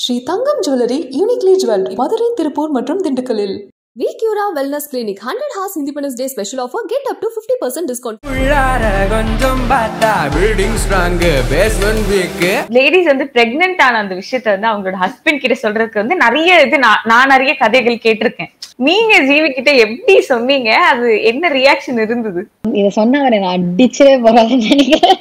Sri Thangam jewellery uniquely jewellery Madurai Tiruppur மற்றும் திண்டுக்கல்லில் விக்யூரா wellness clinic hundred horse independence day special offer get up to fifty percent discount உள்ளார கொஞ்சம் பார்த்தா building strong basement weak ladies வந்து pregnant ஆன அந்த விஷயத்த வந்து அவங்களோட ஹஸ்பண்ட் கிட்ட சொல்றதுக்கு வந்து நிறைய இது நான் நான் நிறைய கதைகள் கேட்டிருக்கேன் நீங்க ஜீவி கிட்ட எப்படி சொன்னீங்க அது என்ன ரியாக்ஷன் இருந்தது இத சொன்ன அவரை நான் அடிச்சே போறாதுன்னு நினைக்கிறேன்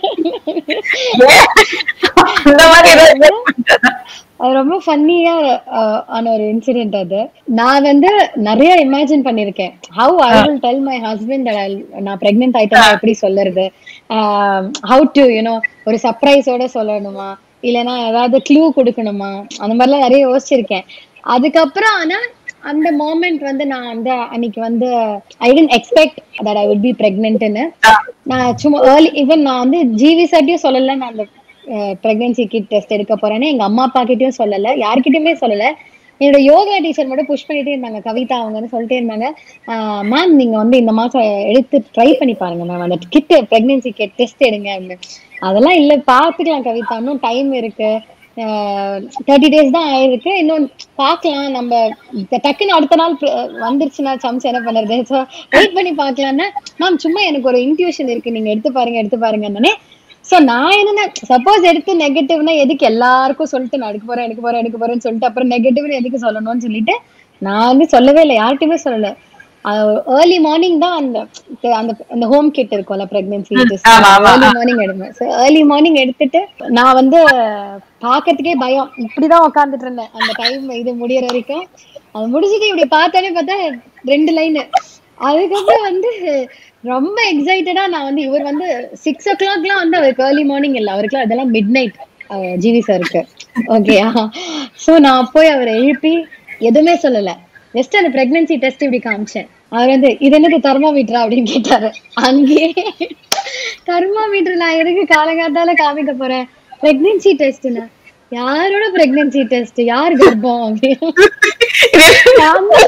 இந்த மாதிரி ஏதாவது அது ரொம்ப ஃபன்னியா ஆன ஒரு இன்சிடென்ட் அது நான் வந்து நிறைய இமேஜின் பண்ணிருக்கேன் how I will tell my husband நான் பிரெக்னென்ட் ஆயிட்டேன் எப்படி சொல்லுறது ஹவு டு யூனோ ஒரு சர்ப்ரைஸோட சொல்லணுமா இல்லைன்னா ஏதாவது க்ளூ கொடுக்கணுமா அந்த மாதிரிலாம் நிறைய யோசிச்சிருக்கேன் அதுக்கப்புறம் ஆனா அந்த மோமெண்ட் வந்து நான் வந்து அன்னைக்கு வந்து I didn't expect that I would be பிரெக்னென்ட்னு நான் சும்மா ஏர்லி ஈவன் நான் வந்து ஜிவி சட்டியும் சொல்லல நான் அந்த பிரெக்னன்சி கிட் டெஸ்ட் எடுக்க போறேன்னு எங்க அம்மா அப்பா கிட்டயும் சொல்லல யார்கிட்டயுமே சொல்லல என்னோட யோகா டீச்சர் மட்டும் புஷ் பண்ணிட்டே இருந்தாங்க கவிதா அவங்கன்னு சொல்லிட்டே இருந்தாங்க மேம் நீங்க வந்து இந்த மாசம் எடுத்து ட்ரை பண்ணி பாருங்க மேம் அந்த கிட் பிரெக்னன்சி கிட் டெஸ்ட் எடுங்க அப்படின்னு. அதெல்லாம் இல்ல பாத்துக்கலாம் கவிதா இன்னும் டைம் இருக்கு தேர்ட்டி டேஸ் தான் ஆயிருக்கு இன்னும் பார்க்கலாம் நம்ம ட- டக்குன்னு அடுத்த நாள் pr- வந்துருச்சுன்னா சம்ஸ் என்ன பண்ணுறது ஸோ வெயிட் பண்ணி பார்க்கலான்னா மேம் சும்மா எனக்கு ஒரு இன்ட்யூஷன் இருக்கு நீங்க எடுத்து பாருங்க எடுத்து பாருங்கன்னு சோ நான் என்ன சப்போஸ் எடுத்து நெகட்டிவ்னா எதுக்கு எல்லாருக்கும் சொல்லிட்டு நான் எடுக்க போறேன் எடுக்க போறேன் எடுக்க போறேன்னு சொல்லிட்டு அப்புறம் நெகட்டிவ்னு எதுக்கு சொல்லணும்னு சொல்லிட்டு நான் வந்து சொல்லவே இல்லை யார்கிட்டயுமே சொல்லல ஏர்லி மார்னிங் தான் அந்த அந்த அந்த ஹோம் கிட் இருக்கும்ல பிரெக்னன்சி ஆமா, ஆமா. ஏர்லி மார்னிங் எடுப்பேன் ஸோ ஏர்லி மார்னிங் எடுத்துட்டு நான் வந்து பார்க்கறதுக்கே பயம் இப்படிதான் உட்கார்ந்துட்டு இருந்தேன் அந்த டைம் இது முடியற வரைக்கும் அது முடிச்சுட்டு இப்படி பார்த்தாலே பார்த்தா ரெண்டு லைனு அதுக்கப்புறம் வந்து ரொம்ப எக்ஸைட்டடா நான் வந்து இவர் வந்து சிக்ஸ் ஓ கிளாக்லாம் வந்து அவருக்கு ஏர்லி மார்னிங் இல்லை அவருக்குலாம் அதெல்லாம் மிட் நைட் ஜிவி சாருக்கு ஓகேயா ஸோ நான் போய் அவரை எழுப்பி எதுவுமே சொல்லல ஜஸ்ட் அந்த பிரெக்னன்சி டெஸ்ட் இப்படி காமிச்சேன் அவர் வந்து இது என்னது தெர்மாமீட்டரா அப்படின்னு கேட்டாரு அங்கேயே தெர்மாமீட்டர் நான் எதுக்கு காலங்காத்தால காமிக்க போறேன் பிரெக்னன்சி டெஸ்ட்னா யாரோட பிரெக்னன்சி டெஸ்ட் யார் கர்ப்பம் அப்படின்னு நான் தான்.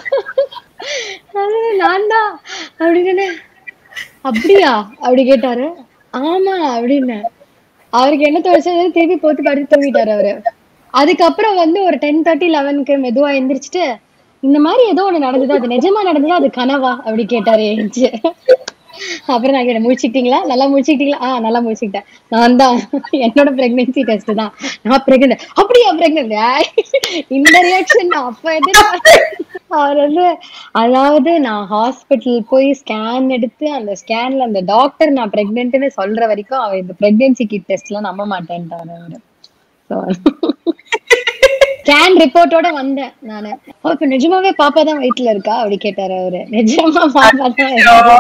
அது நான் தான் அப்படின்னு அப்படியா அப்படி கேட்டாரு ஆமா அப்படின்னு அவருக்கு என்ன தோணுச்சு திருப்பி போட்டு படுத்து தூங்கிட்டாரு அவரு அதுக்கப்புறம் வந்து ஒரு டென் தேர்ட்டி லெவனுக்கு மெதுவா எந்திரிச்சிட்டு இந்த மாதிரி ஏதோ ஒண்ணு நடந்தது அது நிஜமா நடந்ததா அது கனவா அப்படி கேட்டாரு எழுந்துச்சு அப்புறம் நான் கேட்டேன் முடிச்சுக்கிட்டீங்களா நல்லா முடிச்சுக்கிட்டீங்களா ஆ நல்லா முடிச்சுக்கிட்டேன் நான் தான் என்னோட பிரெக்னன்சி டெஸ்ட் தான் நான் பிரெக்னென்ட் அப்படியா பிரெக்னென்ட் இந்த ரியாக்ஷன் நான் அப்ப எதிர்பார்த்தேன் அவர் வந்து அதாவது நான் ஹாஸ்பிட்டல் போய் ஸ்கேன் எடுத்து அந்த ஸ்கேன்ல அந்த டாக்டர் நான் பிரெக்னென்ட்னு சொல்ற வரைக்கும் அவர் இந்த பிரெக்னன்சி கிட் டெஸ்ட்லாம் நம்ப மாட்டேன்ட்டாரு அவரு So, ஸ்கேன் ரிப்போர்ட்டோட வந்தேன் நானு "ஓ, இப்ப நிஜமாவே பாப்பா தான் வயித்துல இருக்கா அப்படி கேட்டாரு அவரு நிஜமா பாப்பா தான்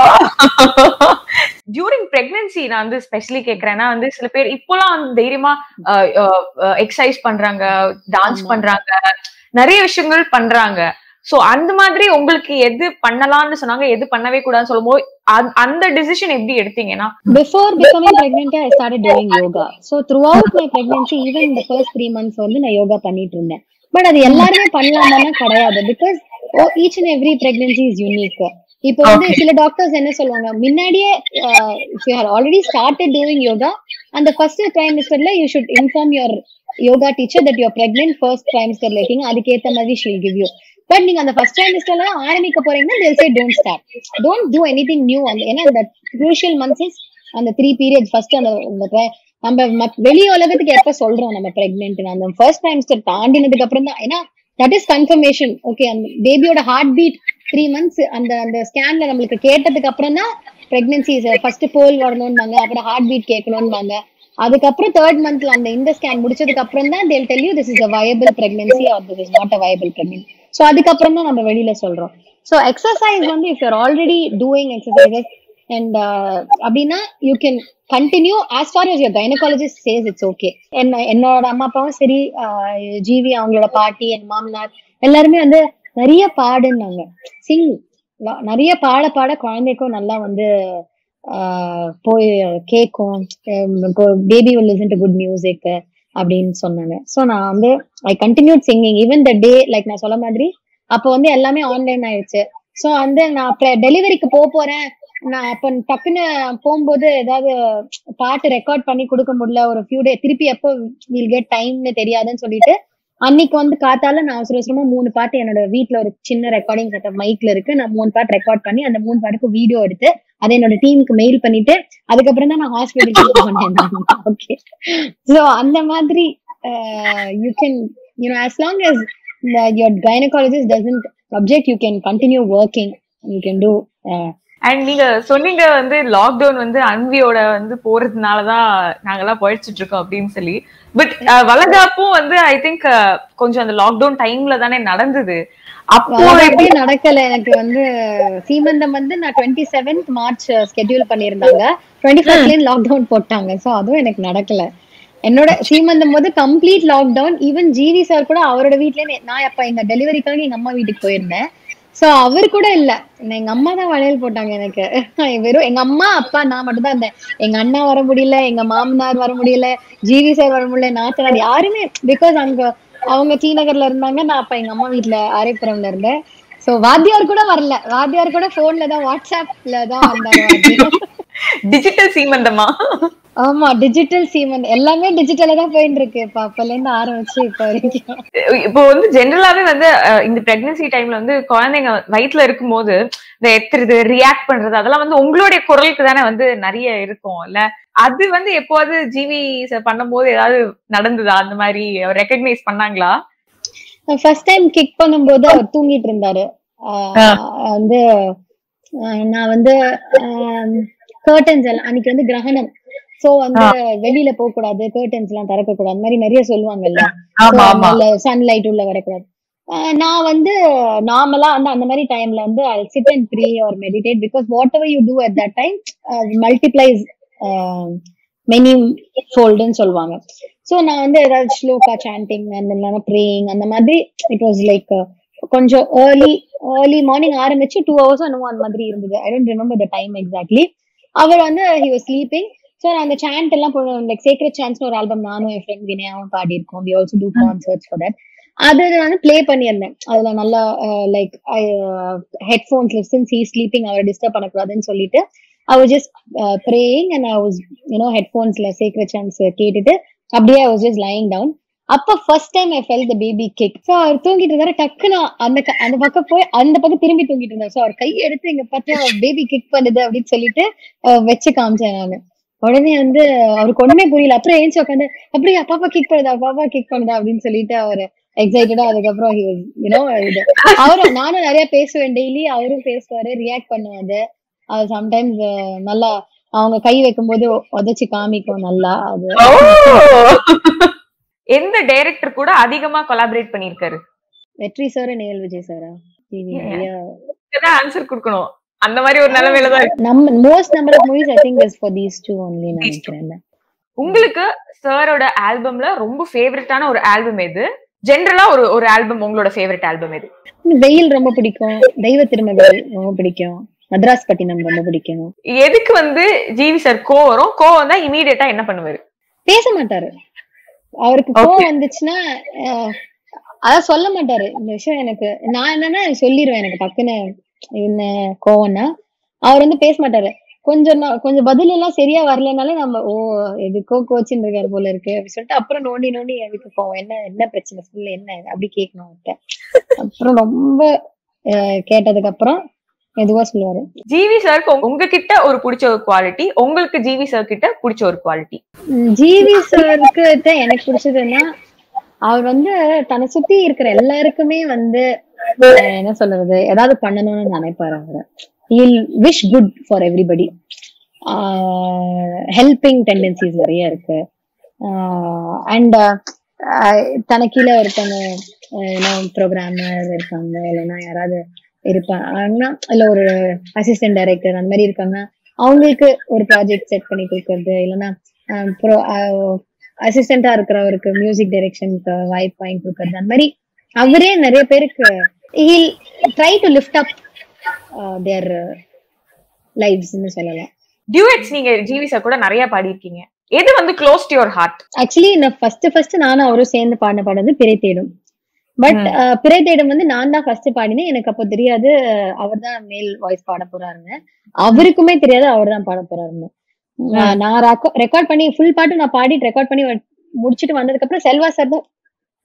டியூரிங் பிரெக்னன்சி நான் வந்து ஸ்பெஷலி கேக்குறேன்னா வந்து சில பேர் இப்போலாம் வந்து தைரியமா எக்ஸசைஸ் பண்றாங்க டான்ஸ் ஆமா. பண்றாங்க நிறைய விஷயங்கள் பண்றாங்க சோ அந்த மாதிரி உங்களுக்கு எது பண்ணலாம்னு சொன்னாங்க எது பண்ணவே கூடாதுன்னு சொல்லும்போது அந்த- அந்த டிசிஷன் எப்படி எடுத்தீங்கன்னா before becoming pregnant i started doing yoga so throughout my pregnancy even in the first three months வந்து நான் யோகா பண்ணிட்டு இருந்தேன் பட் அது எல்லாருமே பண்ணலாமான்னா கிடையாது because each and every pregnancy is unique இப்போ வந்து சில டாக்டர்ஸ் என்ன சொல்லுவாங்க முன்னாடியே if you already started doing yoga அந்த ஃபர்ஸ்ட் ட்ரைமிஸ்டர்ல you should inform your yoga teacher that your pregnant first ட்ரைமிஸ்டர்ல இருக்கீங்க அதுக்கேத்த மாதிரி ஷீல் கிவ் யூ பட் நீங்க அந்த ஃபர்ஸ்ட் ட்ரைமிஸ்டர்ல ஆரம்பிக்க போறீங்கன்னா they'll say don't start don't do anything new அந்த ஏன்னா அந்த crucial months is அந்த த்ரீ பீரியட்ஸ் ஃபர்ஸ்ட் அந்த இந்த pre- நம்ம மத்- வெளி உலகத்துக்கு எப்ப சொல்றோம் நம்ம பிரெக்னென்ட் அந்த ஃபர்ஸ்ட் ட்ரைமிஸ்டர் தாண்டினதுக்கு அப்புறம் தான் ஏன்னா தட் இஸ் கன்ஃபர்மேஷன் ஓகே அந்த பேபியோட ஹார்ட் பீட் த்ரீ மந்த்ஸ் அந்த அந்த ஸ்கேன்ல நம்மளுக்கு கேட்டதுக்கு அப்புறம் தான் பிரெக்னன்சி ஃபர்ஸ்ட் போல் வரணும்னாங்க அப்புறம் ஹார்ட் பீட் கேட்கணும்னாங்க அதுக்கப்புறம் தேர்ட் மந்த்ல அந்த இந்த ஸ்கேன் முடிச்சதுக்கு அப்புறம் தான் they'll tell you this is a viable pregnancy or this is not a viable pregnancy so அதுக்கப்புறம் தான் நம்ம வெளியில சொல்றோம் ஸோ எக்ஸசைஸ் வந்து if your already doing exercises and அப்படின்னா you can continue as far as your gynecologist says it's okay என்ன என்னோட அம்மா அப்பாவும் சரி ஆஹ் ஜீவி அவங்களோட பாட்டி என் மாமனார் எல்லாருமே வந்து நிறைய பாடுன்னாங்க சிங் நிறைய பாட பாட குழந்தைக்கும் நல்லா வந்து ஆஹ் போய் கேட்கும் baby will listen to good music அப்படின்னு சொன்னாங்க ஸோ நான் வந்து I continued singing even the day like நான் சொல்ல மாதிரி அப்போ வந்து எல்லாமே ஆன்லைன் ஆயிடுச்சு ஸோ வந்து நான் டெலிவரிக்கு போக போறேன் நான் அப்ப டக்குன்னு போகும்போது ஏதாவது பாட்டு ரெக்கார்ட் பண்ணி கொடுக்க முடியல ஒரு ஃபியூ டே திருப்பி எப்போ வில் கெட் டைம்னு தெரியாதுன்னு சொல்லிட்டு அன்னைக்கு வந்து காத்தால நான் அவசர அவசரமா மூணு பாட்டு என்னோட வீட்ல ஒரு சின்ன ரெக்கார்டிங் செட்டப் மைக்ல இருக்கு நான் மூணு பாட்டு ரெக்கார்ட் பண்ணி அந்த மூணு பாட்டுக்கு வீடியோ எடுத்து அதை என்னோட டீமுக்கு மெயில் பண்ணிட்டு அதுக்கப்புறம் தான் நான் ஹாஸ்பிட்டலுக்கு போனேன் ஓகே சோ அந்த மாதிரி you can you know as long as the, your gynecologist doesn't object you can continue working you can do uh, and நீங்க சொன்னீங்க வந்து லாக்டவுன் வந்து அன்வியோட வந்து போறதுனாலதான் நாங்கெல்லாம் பழிச்சிட்டு இருக்கோம் அப்படின்னு சொல்லி பட் வளகாப்பும் வந்து ஐ திங்க் கொஞ்சம் அந்த லாக்டவுன் டைம்ல தானே நடந்தது அப்போ வளகாப்பே நடக்கல எனக்கு வந்து சீமந்தம் வந்து நான் டுவெண்ட்டி செவன்த் மார்ச் ஸ்கெட்யூல் பண்ணியிருந்தாங்க டுவெண்ட்டி ஃபர்ஸ்ட்ல லாக்டவுன் போட்டாங்க சோ அதுவும் எனக்கு நடக்கல என்னோட சீமந்தம் போது complete lockdown even G V sir கூட அவரோட வீட்லயே நான் அப்ப எங்க டெலிவரிக்காக எங்க அம்மா வீட்டுக்கு போயிருந்தேன் சோ அவர் கூட இல்ல எங்க அம்மா தான் வளையல் போட்டாங்க எனக்கு வெறும் எங்க அம்மா அப்பா நான் மட்டும் தான் இருந்தேன் எங்க அண்ணா வர முடியல எங்க மாமனார் வர முடியல ஜிவி சார் வர முடியல நாத்தனார் யாருமே பிகாஸ் அங்க அவங்க டி நகர்ல இருந்தாங்க நான் அப்ப எங்க அம்மா வீட்ல ஆரைப்புறம்ல இருந்தேன் சோ வாத்தியார் கூட வரல வாத்தியார் கூட போன்ல தான் வாட்ஸ்அப்ல தான் வந்தாரு வாத்தியார். டிஜிட்டல் சீமந்தமா ஆமா டிஜிட்டல் சீமன் எல்லாமே டிஜிட்டலா தான் போயிட்டு இருக்கு இப்ப அப்பல இருந்து ஆரம்பிச்சு இப்ப வரைக்கும் இப்போ வந்து ஜென்ரலாவே வந்து அஹ், இந்த பிரெக்னன்சி டைம்ல வந்து குழந்தைங்க வயித்துல இருக்கும்போது இந்த எத்துறது ரியாக்ட் பண்றது அதெல்லாம் வந்து உங்களுடைய குரலுக்கு தானே வந்து நிறைய இருக்கும் இல்ல அது வந்து எப்போது ஜிவி பண்ணும்போது ஏதாவது நடந்ததா அந்த மாதிரி ரெக்கக்னைஸ் பண்ணாங்களா ஃபர்ஸ்ட் டைம் கிக் பண்ணும்போது அவர் தூங்கிட்டு இருந்தாரு ஆஹ் வந்து ஆஹ் நான் வந்து கர்டன்ஸ் எல்லாம் அன்னைக்கு வந்து கிரகணம் சோ வந்து வெளியில போக கூடாது கர்டன்ஸ் எல்லாம் திறக்க கூடாது அந்த மாதிரி நிறைய சொல்லுவாங்கல்ல ஆமா ஆமா சன்லைட் உள்ள வரக்கூடாது ஆஹ் நான் வந்து நார்மலா வந்து அந்த மாதிரி டைம்ல வந்து I sit and pray or meditate because whatever you do at that time multiplies many ஃபோல்டுன்னு சொல்லுவாங்க சோ நான் வந்து ஏதாவது ஸ்லோகா சாண்டிங் அந்த இல்லைன்னா ப்ரேயிங் அந்த மாதிரி இட் வாஸ் லைக் கொஞ்சம் ஏர்லி ஏர்லி மார்னிங் ஆரம்பிச்சு டூ ஹவர்ஸ் என்னமோ அந்த மாதிரி இருந்தது I don't remember the time exactly அவர் வந்து ஹி வாஸ் ஸ்லீப்பிங் ஸோ நான் அந்த சாண்ட் எல்லாம் லைக் சீக்ரெட் சான்ஸ் ஒரு ஆல்பம் நானும் என் ஃப்ரெண்ட் வினயாவும் பாடியிருக்கோம் we also do concerts for that அது வந்து ப்ளே பண்ணியிருந்தேன் அதுல நல்லா லைக் ஹெட்ஃபோன்ஸ்ல சின்ஸ் ஹீ ஸ்லீப்பிங் அவரை டிஸ்டர்ப் பண்ணக்கூடாதுன்னு சொல்லிட்டு I was just praying and I was you know ஹெட்ஃபோன்ஸ்ல சீக்ரெட் சான்ஸ் கேட்டுட்டு அப்படியே I was just lying down அப்ப first time I felt the baby kick so அவர் தூங்கிட்டு இருந்தாரு டக்குன்னு அந்த க- அந்த பக்கம் போய் அந்த பக்கம் திரும்பி தூங்கிட்டு இருந்தார் ஸோ அவர் கை எடுத்து இங்க பார்த்தா பேபி கிக் பண்ணுது அப்படின்னு சொல்லிட்டு அஹ், வச்சு காமிச்சேன் நானு உடனே வந்து அவருக்கு ஒண்ணுமே புரியல அப்புறம் ஏஞ்சி உட்காந்து அப்படியே பாப்பா கிக் பண்ணுதா பாப்பா கிக் பண்ணுதா அப்படின்னு சொல்லிட்டு அவர் எக்ஸைட்டடா அதுக்கப்புறம் யூனோ இது அவரும் நானும் நிறைய பேசுவேன் டெய்லி அவரும் பேசுவாரு ரியாக்ட் பண்ணுவாரு அது சம்டைம்ஸ் நல்லா அவங்க கை வைக்கும்போது உதச்சு காமிக்கும் நல்லா அது எந்த டைரக்டர் கூட அதிகமா கொலாபரேட் பண்ணிருக்காரு வெற்றி சார் நேல் விஜய் சாரா நிறைய ஆன்சர் கொடுக்கணும் அந்த மாதிரி ஒரு நிலைமையில தான் இருக்கு. நம்ம most number of movies I think is for these two only நினைக்கிறேன் உங்களுக்கு சாரோட ஆல்பம்ல ரொம்ப ஃபேவரட்டான ஒரு ஆல்பம் எது ஜென்ரலா ஒரு ஒரு ஆல்பம் உங்களோட ஃபேவரட் ஆல்பம் எது வெயில் ரொம்ப பிடிக்கும் தெய்வ திருமகள் ரொம்ப பிடிக்கும் மദ്രാஸ் பட்டினம் ரொம்ப பிடிக்கும் எதுக்கு வந்து ஜிவி சார் கோ வரும் கோ வந்தா இமீடியட்டா என்ன பண்ணுவாரு பேச மாட்டாரு அவருக்கு கோவம் வந்துச்சுன்னா அஹ், அதான் சொல்ல மாட்டாரு இந்த விஷயம் எனக்கு நான் என்னன்னா சொல்லிடுவேன் எனக்கு டக்குன்னு என்ன கோவம்னா அவர் வந்து பேச மாட்டாரு கொஞ்சம் நா- கொஞ்சம் பதில் எல்லாம் சரியா வரலனாலே நம்ம ஓ எதுக்கோ கோச்சின்னு இருக்காரு போல இருக்கு அப்படின்னு சொல்லிட்டு அப்புறம் நோண்டி நோண்டி எதுக்கு கோவம் என்ன என்ன பிரச்சனை சொல்லு என்ன அப்படி கேட்கணும் அவர்கிட்ட அப்புறம் ரொம்ப அஹ், கேட்டதுக்கு அப்புறம் மெதுவா சொல்லுவாரு ஜிவி சாருக்கு உங்ககிட்ட ஒரு பிடிச்ச ஒரு குவாலிட்டி உங்களுக்கு ஜிவி சார் கிட்ட பிடிச்ச ஒரு குவாலிட்டி ம், ஜிவி சாருக்கு எனக்கு பிடிச்சதுன்னா அவர் வந்து தன்னை சுத்தி இருக்கிற எல்லாருக்குமே வந்து அஹ், என்ன சொல்றது ஏதாவது பண்ணணும்னு நினைப்பாரு அவரு will wish good for everybody helping tendencies நிறைய இருக்கு அண்ட் தனக்கு கீழே ஒருத்தவங்க ப்ரோக்ராமர் இருக்காங்க இல்லைன்னா யாராவது இருப்பாங்கன்னா இல்ல ஒரு அசிஸ்டன்ட் டைரக்டர் அந்த மாதிரி இருக்காங்கன்னா அவங்களுக்கு ஒரு ப்ராஜெக்ட் செட் பண்ணி கொடுக்கறது இல்லைன்னா ப்ரோ அசிஸ்டண்டா இருக்கிறவருக்கு மியூசிக் டைரக்ஷனுக்கு வாய்ப்பு வாங்கி கொடுக்கறது அந்த மாதிரி அவரே நிறைய பேருக்கு heal try to lift up their லைஃப்ஸ்னு சொல்லலாம் டியூஎட்ஸ் நீங்க ஜிவி சார் கூட நிறைய பாடியிருக்கீங்க எது வந்து close to your heart actually நான் ஃபர்ஸ்ட் ஃபர்ஸ்ட் நானும் அவரும் சேர்ந்து பாடின பாடம் வந்து பிறை தேடும் பட் பிறை தேடும் வந்து நான் தான் ஃபர்ஸ்ட் பாடினேன் எனக்கு அப்போ தெரியாது அவர் தான் மேல் வாய்ஸ் பாட போறாருன்னு அவருக்குமே தெரியாது அவர் தான் பாட போறாருன்னு நான்- நான் ரெக்கார்ட் பண்ணி ஃபுல் பாட்டு நான் பாடிட்டு ரெக்கார்ட் பண்ணி வ- முடிச்சிட்டு வந்ததுக்கு அப்புறம் செல்வா சார் தான்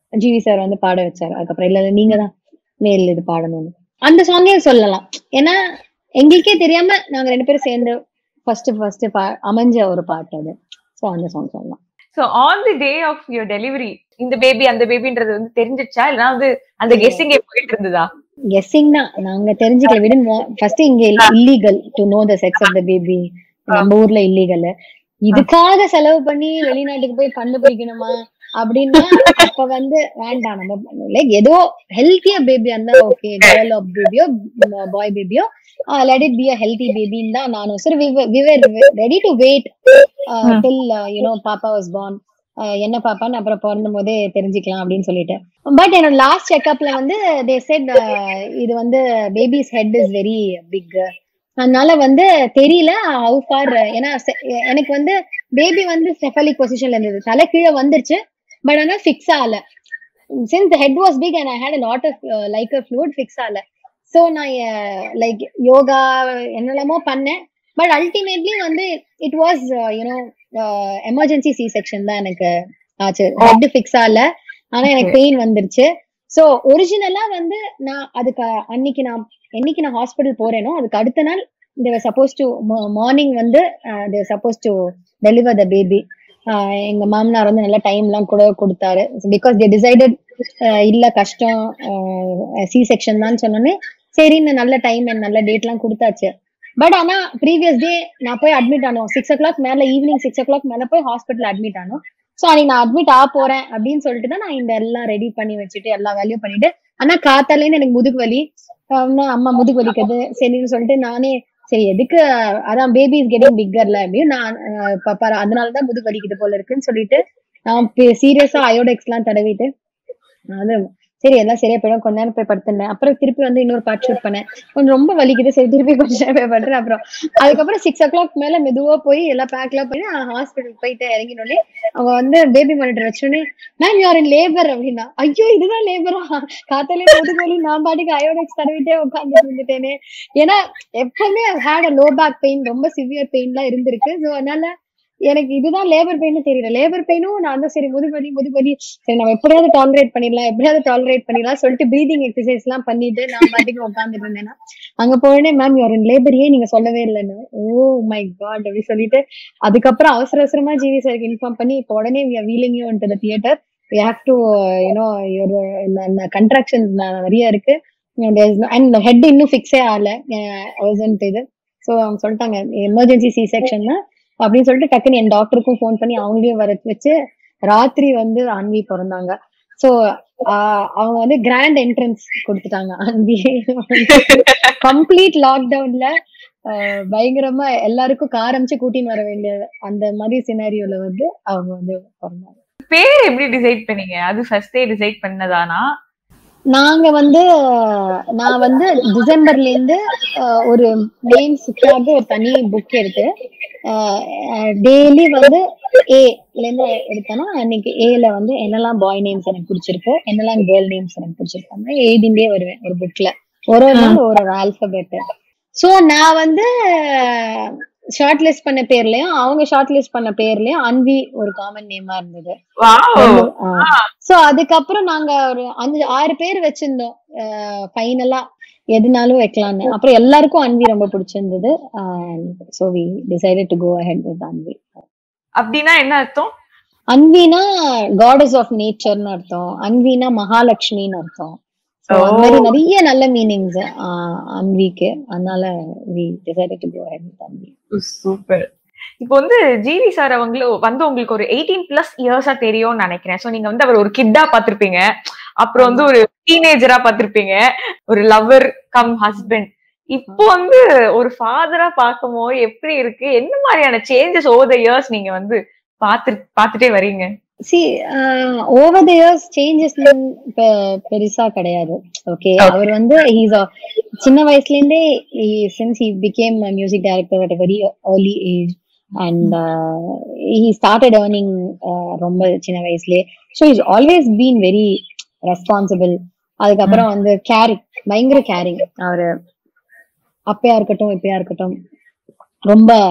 ஜிவி சார் வந்து பாட வச்சாரு அதுக்கப்புறம் இல்ல இல்ல நீங்க தான் மேல் இது பாடணும்னு அந்த சாங்கே சொல்லலாம் ஏன்னா எங்களுக்கே தெரியாம நாங்க ரெண்டு பேரும் சேர்ந்து ஃபர்ஸ்ட் ஃபர்ஸ்ட் அமைஞ்ச ஒரு பாட்டு அது சோ அந்த சாங் சொல்லலாம் so on the day of your delivery இந்த பேபி அந்த பேபின்றது வந்து தெரிஞ்சிச்சா இல்லனா வந்து அந்த கெஸ்ஸிங்கே போயிட்டு இருந்ததா கெஸ்ஸிங் தான் நாங்க தெரிஞ்சுக்கல விட ஃபர்ஸ்ட் இங்க illegal to know the sex of the baby நம்ம ஊர்ல இல்லீகல் இதுக்காக செலவு பண்ணி வெளிநாட்டுக்கு போய் கண்டுபிடிக்கணுமா அப்படின்னா அப்ப வந்து வேண்டாம் நம்ம லைக் ஏதோ ஹெல்த்தியா பேபியா இருந்தா ஓகே கேர்ள் ஆஃப் பேபியோ பாய் பேபியோ let it be a healthy பேபின்னு தான் நானும் சரி we were ready to wait till you know பாப்பா வாஸ் பார்ன் என்ன பாப்பான்னு அப்புறம் பிறந்த போதே தெரிஞ்சுக்கலாம் அப்படின்னு சொல்லிட்டு பட் என்னோட லாஸ்ட் செக்அப்ல வந்து தே செட் இது வந்து baby's head is very big அதனால வந்து தெரியல ஹவு ஃபார் ஏன்னா செ- எனக்கு வந்து பேபி வந்து செஃபலிக் பொசிஷன்ல இருந்தது தலை கீழே வந்துருச்சு பட் ஆனா ஃபிக்ஸ் ஆகல since head was big and I had lot of like a fluid fix ஆகல ஸோ நான் லைக் யோகா என்னெல்லாமோ பண்ணேன் பட் அல்டிமேட்லி வந்து it was you know emergency C section தான் எனக்கு ஆச்சு ஹெட் ஃபிக்ஸ் ஆகல ஆனா எனக்கு பெயின் வந்துருச்சு சோ ஒரிஜினலா வந்து நான் அதுக்கு அன்னைக்கு நான் என்னைக்கு நான் ஹாஸ்பிட்டல் போறேனோ அதுக்கு அடுத்த நாள் தேவர் சப்போஸ் டு மார்னிங் வந்து they were suppose to deliver the baby எங்க மாமனார் வந்து நல்ல டைம் எல்லாம் கூட கொடுத்தாரு பிகாஸ் தே டிசைடட் இல்ல கஷ்டம் சி செக்ஷன் தான் சொன்னோன்னே சரின்னு நல்ல டைம் நல்ல டேட் எல்லாம் கொடுத்தாச்சு பட் ஆனா ப்ரீவியஸ் டே நான் போய் அட்மிட் ஆனோம் சிக்ஸ் ஓ கிளாக் மேல ஈவினிங் சிக்ஸ் ஓ கிளாக் மேல போய் ஹாஸ்பிட்டல் அட்மிட் ஆனோம் சோ அன்னைக்கு நான் அட்மிட் ஆக போறேன் அப்படின்னு சொல்லிட்டு தான் நான் இந்த எல்லாம் ரெடி பண்ணி வச்சுட்டு எல்லா வேலையும் பண்ணிட்டு ஆனா காத்தாலேன்னு எனக்கு முதுகு வலி ஆனா அம்மா முதுகு வலிக்குது சரின்னு சொல்லிட்டு நானே சரி எதுக்கு அதான் பேபி இஸ் கெட்டிங் பிக்கர்ல அப்படின்னு நான் அஹ், ப- பர- அதனாலதான் முதுகு வலிக்குது போல இருக்குன்னு சொல்லிட்டு நான் சீரியஸா அயோடெக்ஸ் எல்லாம் தடவிட்டு அது சரி எல்லாம் சரியா போயிடும் கொஞ்ச நேரம் போய் படுத்துட்டேன் அப்புறம் திருப்பி வந்து இன்னொரு பார்ட் ஷூட் பண்ணேன் கொஞ்சம் ரொம்ப வலிக்குது சரி திருப்பி கொஞ்ச நேரம் போய் படுறேன் அப்புறம் அதுக்கப்புறம் சிக்ஸ் ஓ கிளாக் மேல மெதுவா போய் எல்லாம் பேக் எல்லாம் பண்ணி ஹாஸ்பிட்டல் போயிட்டு இறங்கினோடனே அவங்க வந்து பேபி மானிட்டர் வச்சோடனே மேம் யார் இன் லேபர் அப்படின்னா ஐயோ இதுதான் லேபரா காத்தாலே முதுகு வலி நான் பாட்டுக்கு அயோடெக்ஸ் தடவிட்டே உட்காந்துட்டு இருந்துட்டேனே ஏன்னா எப்பவுமே had a low back pain ரொம்ப சிவியர் பெயின்லாம் இருந்திருக்கு ஸோ அதனால எனக்கு இதுதான் லேபர் பெயின் தெரியல லேபர் பெயினும் நான் வந்து சரி முதுகுவலி முதுகுவலி சரி நம்ம எப்படியாவது டாலரேட் பண்ணிடலாம் எப்படியாவது டாலரேட் பண்ணிடலாம் சொல்லிட்டு ப்ரீதிங் எக்ஸசைஸ் எல்லாம் பண்ணிட்டு நான் பாட்டுக்கு உட்காந்துட்டு இருந்தேன்னா அங்க போனே மேம் யூர் லேபர் ஏன் நீங்க சொல்லவே இல்லைன்னு ஓ மை காட் அப்படி சொல்லிட்டு அதுக்கப்புறம் அவசர அவசரமா ஜிவி சாருக்கு இன்ஃபார்ம் பண்ணி இப்போ உடனே wheeling you to the theatre we have to you know ஒரு கன்ட்ராக்ஷன்ஸ் நிறைய இருக்கு அண்ட் ஹெட் இன்னும் ஃபிக்ஸே ஆகல அவசன்ட் இது ஸோ அவங்க சொல்லிட்டாங்க எமர்ஜென்சி சி செக்ஷன் அப்படின்னு சொல்லிட்டு டக்குன்னு என் டாக்டருக்கும் ஃபோன் பண்ணி அவங்களையும் வர வச்சு ராத்திரி வந்து அன்வி பிறந்தாங்க ஸோ அவங்க வந்து கிராண்ட் என்ட்ரன்ஸ் கொடுத்துட்டாங்க அன்வி கம்ப்ளீட் லாக்டவுன்ல பயங்கரமா எல்லாருக்கும் காரமிச்சு கூட்டின்னு வர வேண்டிய அந்த மாதிரி சினாரியோல வந்து அவங்க வந்து பிறந்தாங்க பேர் எப்படி டிசைட் பண்ணீங்க அது ஃபர்ஸ்டே டிசைட் பண்ணதானா நாங்க வந்து நான் வந்து டிசம்பர்ல இருந்து அஹ், ஒரு நேம்ஸுக்காக ஒரு தனி புக் எடுத்து டெய்லி வந்து ஏல இருந்து எடுத்தேன்னா அன்னைக்கு ஏல வந்து என்னெல்லாம் பாய் நேம்ஸ் எனக்கு பிடிச்சிருக்கு என்னெல்லாம் கேர்ள் நேம்ஸ் எனக்கு பிடிச்சிருக்காங்க எழுதிண்டே வருவேன் ஒரு புக்ல ஒரு ஒரு நாள் ஒரு ஒரு ஆல்பபெட் சோ நான் வந்து ஷார்ட் லிஸ்ட் பண்ண பேர்லயும் அவங்க ஷார்ட் லிஸ்ட் பண்ண பேர்லயும் அன்வி ஒரு காமன் நேமா இருந்தது வாவ் சோ அதுக்கப்புறம் நாங்க ஒரு அஞ்சு ஆறு பேர் வச்சிருந்தோம் ஃபைனலா எதுனாலும் வைக்கலாம்னு அப்புறம் எல்லாருக்கும் அன்வி ரொம்ப பிடிச்சிருந்தது so we decided to go ahead with Anvi அப்படின்னா என்ன அர்த்தம் அன்வினா காடஸ் ஆஃப் நேச்சர்னு அர்த்தம் அன்வினா மகாலட்சுமின்னு அர்த்தம் So, அந்த மாதிரி நிறைய நல்ல மீனிங்ஸ் அன்விக்கு அதனால we decided to go ahead with Anvi super இப்போ வந்து ஜிவி சார் அவங்களும் வந்து உங்களுக்கு ஒரு எயிட்டீன் பிளஸ் இயர்ஸா தெரியும்னு நினைக்கிறேன் சோ நீங்க வந்து அவர் ஒரு கிட்டா பாத்திருப்பீங்க அப்புறம் வந்து ஒரு டீனேஜரா பாத்திருப்பீங்க ஒரு லவர் கம் ஹஸ்பண்ட் இப்போ வந்து ஒரு ஃபாதரா பார்க்கும்போது எப்படி இருக்கு என்ன மாதிரியான சேஞ்சஸ் ஓவர் த இயர்ஸ் நீங்க வந்து பாத்து பாத்துட்டே வரீங்க see over the years changes பெருசா கிடையாது ஓகே அவர் வந்து ஹீஸ் சின்ன வயசுல இருந்தே since he became music director at very early age and he started earning ரொம்ப சின்ன வயசுலயே so is always been very responsible அதுக்கப்புறம் வந்து கேரிங் பயங்கர கேரிங் அவரு அப்பயா இருக்கட்டும் இப்பயா இருக்கட்டும் ரொம்ப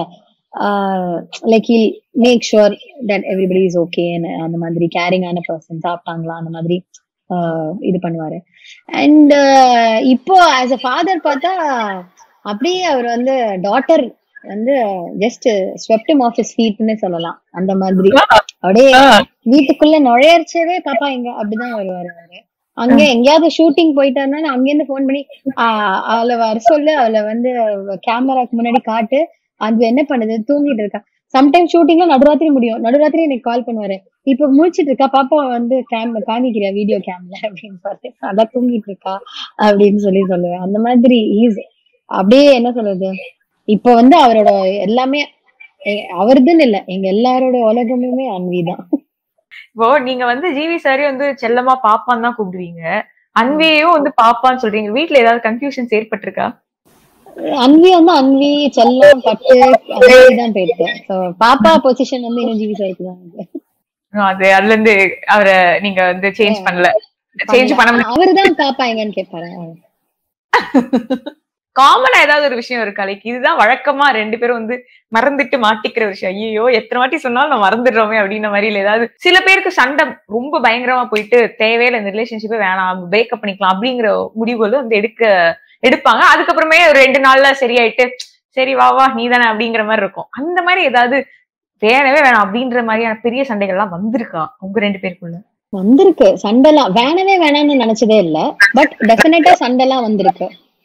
like he'll make sure that everybody is okay அந்த மாதிரி கேரிங்கான பர்சன் சாப்பிட்டாங்களா அந்த மாதிரி ஆஹ் இது பண்ணுவாரு அண்ட் இப்போ ஆஸ் அ ஃபாதர் பார்த்தா அப்படியே அவர் வந்து டாட்டர் வந்து ஜஸ்ட் ஸ்வெப்டம் ஆஃப் his ஃபீட்னு சொல்லலாம் அந்த மாதிரி அப்படியே வீட்டுக்குள்ள நுழையறச்சவே பாப்பா எங்க அப்படிதான் வருவாரு அவரு அங்க எங்கேயாவது ஷூட்டிங் போயிட்டாருன்னா அங்கேருந்து ஃபோன் பண்ணி ஆஹ் அவளை வர சொல்லு அவளை வந்து கேமராக்கு முன்னாடி காட்டு அது என்ன பண்ணுது தூங்கிட்டு இருக்கா சம்டைம் ஷூட்டிங்ல நடுராத்திரி முடியும் நடுராத்திரி எனக்கு கால் பண்ணுவாரு இப்ப முழிச்சிட்டு இருக்கா பாப்பா வந்து கேம் காமிக்கிறியா வீடியோ கேம்ல அப்படின்னு பார்த்து அதான் தூங்கிட்டு இருக்கா அப்படின்னு சொல்லி சொல்லுவேன் அந்த மாதிரி ஈஸி அப்படியே என்ன சொல்றது இப்ப வந்து அவரோட எல்லாமே எ- அவருதுன்னு இல்ல எங்க எல்லாரோட உலகமுமே அன்வி தான் இப்போ நீங்க வந்து ஜிவி சாரி வந்து செல்லமா பாப்பான்னு தான் கூப்பிடுவீங்க அன்வியையும் வந்து பாப்பான்னு சொல்றீங்க வீட்ல ஏதாவது கன்ஃபியூஷன்ஸ் ஏற்பட்டிருக்கா அன்வி வந்து அன்வி செல்லம் பட்டு அந்த மாதிரி தான் போயிருக்கு So, பாப்பா பொசிஷன் வந்து இன்னும் ஜிவி சாருக்கு தான் இருக்கு. அது அதுல இருந்து அவரை நீங்க வந்து சேஞ்ச் பண்ணல சேஞ்ச் பண்ண முடியல அவருதான் பாப்பா எங்கன்னு கேட்பாரு காமனா ஏதாவது ஒரு விஷயம் இருக்கா லைக் இதுதான் வழக்கமா ரெண்டு பேரும் வந்து மறந்துட்டு மாட்டிக்கிற ஒரு விஷயம் ஐயோ எத்தனை வாட்டி சொன்னாலும் நான் மறந்துடுறோமே அப்படின்ற மாதிரி இல்ல ஏதாவது சில பேருக்கு சண்டை ரொம்ப பயங்கரமா போயிட்டு தேவையில்ல இந்த ரிலேஷன்ஷிப்பே வேணாம் பிரேக்கப் பண்ணிக்கலாம் அப்படிங்கிற முடிவுகள் வந்து எடுக்க எடுப்பாங்க அதுக்கப்புறமே ஒரு ரெண்டு நாள்ல சரியாயிட்டு சரி வா வா நீ தானே அப்படிங்கிற மாதிரி இருக்கும் அந்த மாதிரி ஏதாவது வேணவே வேணாம் அப்படின்ற மாதிரியான பெரிய சண்டைகள் எல்லாம் வந்திருக்கா உங்க ரெண்டு பேருக்குள்ள வந்திருக்கு சண்டைலாம் வேணவே வேணாம்னு நினைச்சதே இல்ல பட் டெஃபினட்டா சண்டைலாம் வந்திருக்கு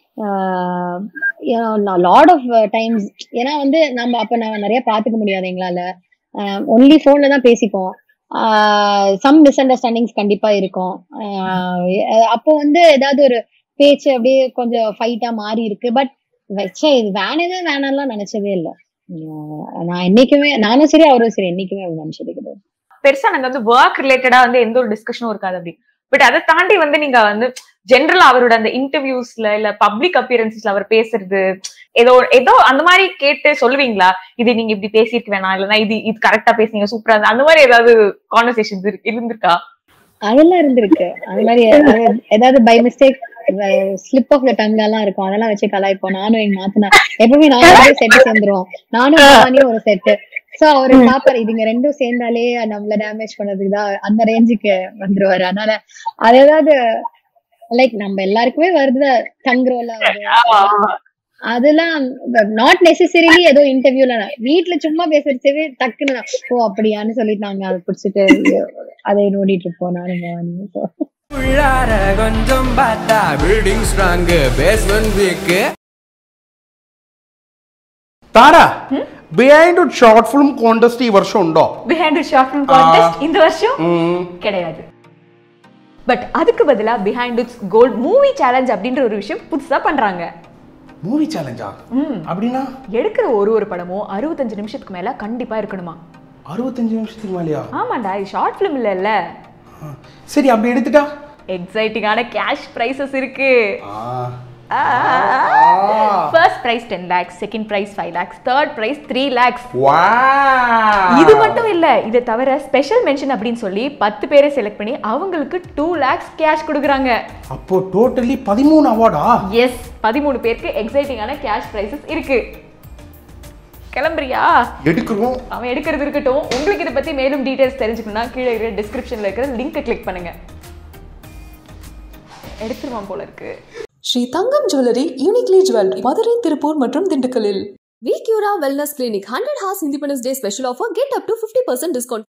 லாட் ஆஃப் டைம்ஸ் ஏன்னா வந்து நம்ம அப்ப நான் நிறைய பாத்துக்க முடியாது எங்களால ஒன்லி போன்ல தான் பேசிப்போம் சம் மிஸ் அண்டர்ஸ்டாண்டிங்ஸ் கண்டிப்பா இருக்கும் ஆஹ் அப்போ வந்து ஏதாவது ஒரு பேச்சு அப்படியே கொஞ்சம் ஃபைட்டா மாறி இருக்கு பட் வச்சே இது வேணவே வேணாம்லாம் நினைச்சதே இல்ல ஆஹ் நான் என்னைக்குமே நானும் சரி அவரும் சரி என்னைக்குமே அப்படி நினைச்சது கிடையாது பெருசா நாங்க வந்து ஒர்க் ரிலேட்டடா வந்து எந்த ஒரு டிஸ்கஷனும் இருக்காது அப்படி பட் அதை தாண்டி வந்து நீங்க வந்து ஜென்ரலா அவரோட அந்த இன்டர்வியூஸ்ல இல்ல பப்ளிக் அப்பியரன்ஸ்ல அவர் பேசுறது ஏதோ ஏதோ அந்த மாதிரி கேட்டு சொல்லுவீங்களா இது நீங்க இப்படி பேசியிருக்க வேணாம் இல்லைன்னா இது இது கரெக்டா பேசுனீங்க சூப்பரா அந்த மாதிரி ஏதாவது கான்வர்சேஷன்ஸ் இருந்திருக்கா அதெல்லாம் இருந்திருக்கு அது மாதிரி அது ஏதாவது by mistake slip of the tongue எல்லாம் இருக்கும் அதெல்லாம் வச்சு கலாய்ப்போம் நானும் எங்க மாத்தினா எப்பவுமே நானும் செட்டு சேர்ந்துருவோம் நானும் பவானியும் ஒரு செட்டு சோ அவரு பாப்பாரு இதுங்க ரெண்டும் சேர்ந்தாலே நம்மள டேமேஜ் பண்ணதுக்கு தான் அந்த ரேஞ்சுக்கு வந்துருவாரு அதனால அது ஏதாவது லைக் நம்ம எல்லாருக்குமே வருது தங்குறோம்ல அது அதெல்லாம் நாட் நெசசரிலி ஏதோ இன்டர்வியூல வீட்ல சும்மா பேசுறச்சவே டக்குன்னு நான், ஓ அப்படியான்னு சொல்லிட்டு நாங்க அதை பிடிச்சிட்டு அதை நோண்டிட்டு இருப்போம் நானும் பவானியும் So, உள்ளார கொஞ்சம் பார்த்தா building strong basement weak Thara behind short film കോntest ഈ വർഷം ഉണ്ടോ பிஹைண்ட் ஷார்ட் ஃபிலிம் கான்டெஸ்ட் இந்த வருஷம் கிடையாது பட் அதுக்கு பதிலா behind its gold movie challenge அப்படின்ற ஒரு விஷயம் புதுசா பண்றாங்க மூவி சேலஞ்சா அப்படின்னா எடுக்கிற ஒரு ஒரு படமும் அறுபத்தஞ்சு நிமிஷத்துக்கு மேல கண்டிப்பா இருக்கணுமா அறுபத்தஞ்சு நிமிஷத்துக்கு மேலயா ஆமாண்டா இது ஷார்ட் ஃபிலிம் இல்லைல்ல ஆ. சரி அப்படி எடுத்துட்டா எக்ஸைட்டிங்கான கேஷ் ப்ரைஸஸ் இருக்கு ஆ. First prize ten lakhs second prize five lakhs third prize three lakhs Wow. இது மட்டும் இல்ல இதை தவிர ஸ்பெஷல் மென்ஷன் அப்படின்னு சொல்லி பத்து பேரை செலக்ட் பண்ணி அவங்களுக்கு டூ லேக்ஸ் கேஷ் கொடுக்குறாங்க அப்போ டோட்டலி பதிமூணு அவார்டா எஸ் பதிமூணு பேருக்கு எக்ஸைட்டிங்கான கேஷ் ப்ரைஸஸ் இருக்கு கிளம்புறியா எடுக்கிறோம் அவன் எடுக்கிறது இருக்கட்டும் உங்களுக்கு இதை பத்தி மேலும் டீடைல்ஸ் தெரிஞ்சுக்கணும்னா கீழே இருக்கிற டிஸ்கிரிப்ஷன்ல இருக்கிற லிங்கை கிளிக் பண்ணுங்க எடுத்துருவான் போல இருக்கு Sri Thangam jewellery uniquely jewellery Madurai Tiruppur மற்றும் திண்டுக்கல்லில் VCura Wellness Clinic 100 Hours Independence Day special offer. Get up to 50% discount.